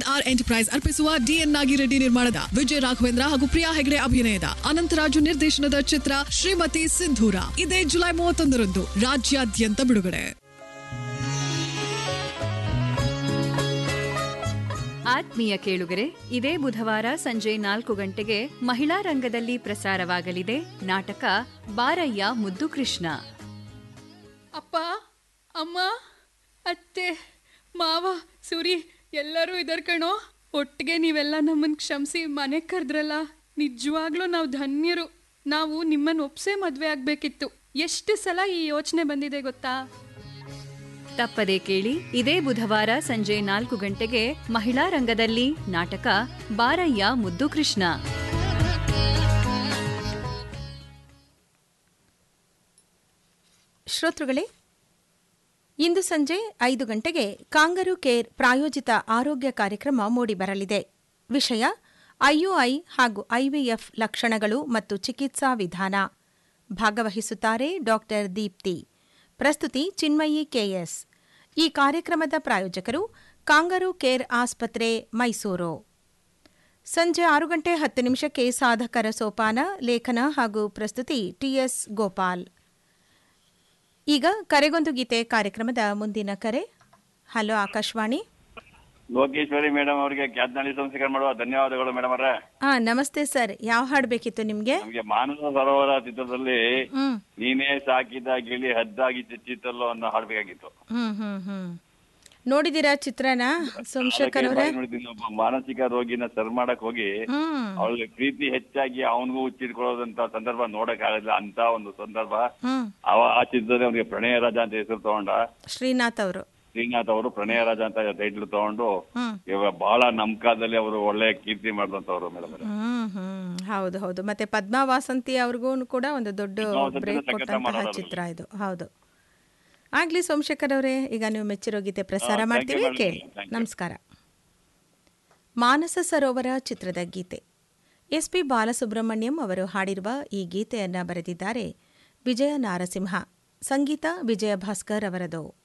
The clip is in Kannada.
ಎನ್ಆರ್ ಎಂಟರ್ಪ್ರೈಸ್ ಅರ್ಪಿಸುವ ಡಿಎನ್ ನಾಗಿರೆಡ್ಡಿ ನಿರ್ಮಾಣದ ವಿಜಯ ರಾಘವೇಂದ್ರ ಹಾಗೂ ಪ್ರಿಯಾ ಹೆಗಡೆ ಅಭಿನಯದ ಅನಂತರಾಜು ನಿರ್ದೇಶನದ ಚಿತ್ರ ಶ್ರೀಮತಿ ಸಿಂಧೂರ ಇದೇ ಜುಲೈ ಮೂವತ್ತೊಂದರಂದು ರಾಜ್ಯಾದ್ಯಂತ ಬಿಡುಗಡೆ ಆತ್ಮೀಯ ಕೇಳುಗರೆ ಇದೇ ಬುಧವಾರ ಸಂಜೆ ನಾಲ್ಕು ಗಂಟೆಗೆ ಮಹಿಳಾ ರಂಗದಲ್ಲಿ ಪ್ರಸಾರವಾಗಲಿದೆ ನಾಟಕ ಬಾರಯ್ಯ ಮುದ್ದು ಕೃಷ್ಣ ಅಪ್ಪ ಅಮ್ಮ ಅತ್ತೆ ಮಾವ ಸುರಿ ಎಲ್ಲರೂ ಇದರ್ ಕಣೋ ಒಟ್ಟಿಗೆ ನೀವೆಲ್ಲ ನಮ್ಮನ್ನು ಕ್ಷಮಿಸಿ ಮನೆಗೆ ಕರೆದ್ರಲ್ಲ ನಿಜವಾಗ್ಲೂ ನಾವು ಧನ್ಯರು ನಾವು ನಿಮ್ಮನ್ನು ಒಪ್ಸೇ ಮದುವೆ ಆಗಬೇಕಿತ್ತು ಎಷ್ಟು ಸಲ ಈ ಯೋಚನೆ ಬಂದಿದೆ ಗೊತ್ತಾ ತಪ್ಪದೆ ಕೇಳಿ ಇದೇ ಬುಧವಾರ ಸಂಜೆ ನಾಲ್ಕು ಗಂಟೆಗೆ ಮಹಿಳಾ ರಂಗದಲ್ಲಿ ನಾಟಕ ಬಾರಯ್ಯ ಮುದ್ದು ಕೃಷ್ಣ ಶ್ರೋತೃಗಳೇ ಇಂದು ಸಂಜೆ ಐದು ಗಂಟೆಗೆ ಕಾಂಗರು ಕೇರ್ ಪ್ರಾಯೋಜಿತ ಆರೋಗ್ಯ ಕಾರ್ಯಕ್ರಮ ಮೂಡಿಬರಲಿದೆ ವಿಷಯ ಐಯುಐ ಹಾಗೂ ಐವಿಎಫ್ ಲಕ್ಷಣಗಳು ಮತ್ತು ಚಿಕಿತ್ಸಾ ವಿಧಾನ ಭಾಗವಹಿಸುತ್ತಾರೆ ಡಾಕ್ಟರ್ ದೀಪ್ತಿ ಪ್ರಸ್ತುತಿ ಚಿನ್ಮಯಿ ಕೆಎಸ್ ಈ ಕಾರ್ಯಕ್ರಮದ ಪ್ರಾಯೋಜಕರು ಕಾಂಗರು ಕೇರ್ ಆಸ್ಪತ್ರೆ ಮೈಸೂರು ಸಂಜೆ ಆರು ಗಂಟೆ ಹತ್ತು ನಿಮಿಷಕ್ಕೆ ಸಾಧಕರ ಸೋಪಾನ ಲೇಖನ ಹಾಗೂ ಪ್ರಸ್ತುತಿ ಟಿಎಸ್ ಗೋಪಾಲ್ ಈಗ ಕರೆಗೊಂದು ಗೀತೆ ಕಾರ್ಯಕ್ರಮದ ಮುಂದಿನ ಕರೆ ಹಲೋ ಆಕಾಶವಾಣಿ ಲೋಕೇಶ್ವರಿ ಮೇಡಮ್ ಅವರಿಗೆ ಖ್ಯಾತನಾಳಿ ಸಂಸ್ಕಾರ ಮಾಡುವ ಧನ್ಯವಾದಗಳು ಮೇಡಮ್ ಅವರೇ ಹಾ ನಮಸ್ತೆ ಸರ್ ಯಾವ ಹಾಡು ಬೇಕಿತ್ತು ನಿಮ್ಗೆ ನಮಗೆ ಮಾನಸ ಸರೋವರ ಚಿತ್ರದಲ್ಲಿ ಹ್ಮ್ ನೀನೇ ಸಾಕಿದ ಗಿಳಿ ಹದ್ದಾಗಿ ಚಿಚ್ಚಿತಲ್ಲೋ ಅನ್ನೋ ಹಾಡ್ಬೇಕಾಗಿತ್ತು ಹ್ಮ್ ಹ್ಮ್ ಹ್ಮ್ ನೋಡಿದೀರಾ ಚಿತ್ರನ ಸೋಮಶೇಖರ್ ಅವರೇ ಅದಕ್ಕೆ ನೋಡಿದ್ದೀನಿ, ಒಬ್ಬ ಮಾನಸಿಕ ರೋಗಿನ ಸರ್ ಮಾಡಕ್ ಹೋಗಿ ಹ್ಮ್ ಅವಳಿಗೆ ಪ್ರೀತಿ ಹೆಚ್ಚಾಗಿ ಅವನಿಗೂ ಹುಚ್ಚಿಟ್ಕೊಳ್ಳೋದಂತ ಸಂದರ್ಭ ನೋಡಕ್ ಆಗಲ್ಲ ಅಂತ ಒಂದು ಸಂದರ್ಭ ಹ್ಮ್ ಅವ ಆ ಚಿತ್ರದಲ್ಲಿ ಅವನಿಗೆ ಪ್ರಣಯ ರಾಜ ಅಂತ ಹೆಸರು ತಗೊಂಡ ಶ್ರೀನಾಥ್ ಅವರು ಶ್ರೀನಾಥ್ ಅವರು ಪ್ರಣಯ ರಾಜ ಅಂತ ಟೈಟ್ಲ್ ತಗೊಂಡು ಹ್ಮ್ ಇವಾಗ ಬಹಳ ನಮ್ ಕಾಲದಲ್ಲಿ ಅವರು ಒಳ್ಳೆ ಕೀರ್ತಿ ಮಾಡಿದಂತವ್ರು ಮೇಡಮ್ ಹ್ಮ್ ಹ್ಮ್ ಹೌದು ಹೌದು ಮತ್ತೆ ಪದ್ಮಾ ವಾಸಂತಿ ಅವ್ರಿಗೂ ಕೂಡ ಒಂದು ದೊಡ್ಡ ವಾಸಂತಿನೂ ಬ್ರೇಕ್ ಸಖತ್ ಕೊಟ್ಟಂತಹ ಮಾಡೋರು. ಚಿತ್ರ ಇದು ಹೌದು ಆಗ್ಲಿ ಸೋಮಶೇಖರ್ ಅವರೇ ಈಗ ನೀವು ಮೆಚ್ಚಿರೋ ಗೀತೆ ಪ್ರಸಾರ ಹಾ, thank you ಮಾಡ್ತೀವಿ madam. ಕೇಳಿ Thank you. ನಮಸ್ಕಾರ ಮಾನಸ ಸರೋವರ ಚಿತ್ರದ ಗೀತೆ ಎಸ್ ಪಿ ಬಾಲಸುಬ್ರಹ್ಮಣ್ಯಂ ಅವರು ಹಾಡಿರುವ ಈ ಗೀತೆಯನ್ನ ಬರೆದಿದ್ದಾರೆ ವಿಜಯ ನಾರಸಿಂಹ ಸಂಗೀತ ವಿಜಯ ಭಾಸ್ಕರ್ ಅವರದು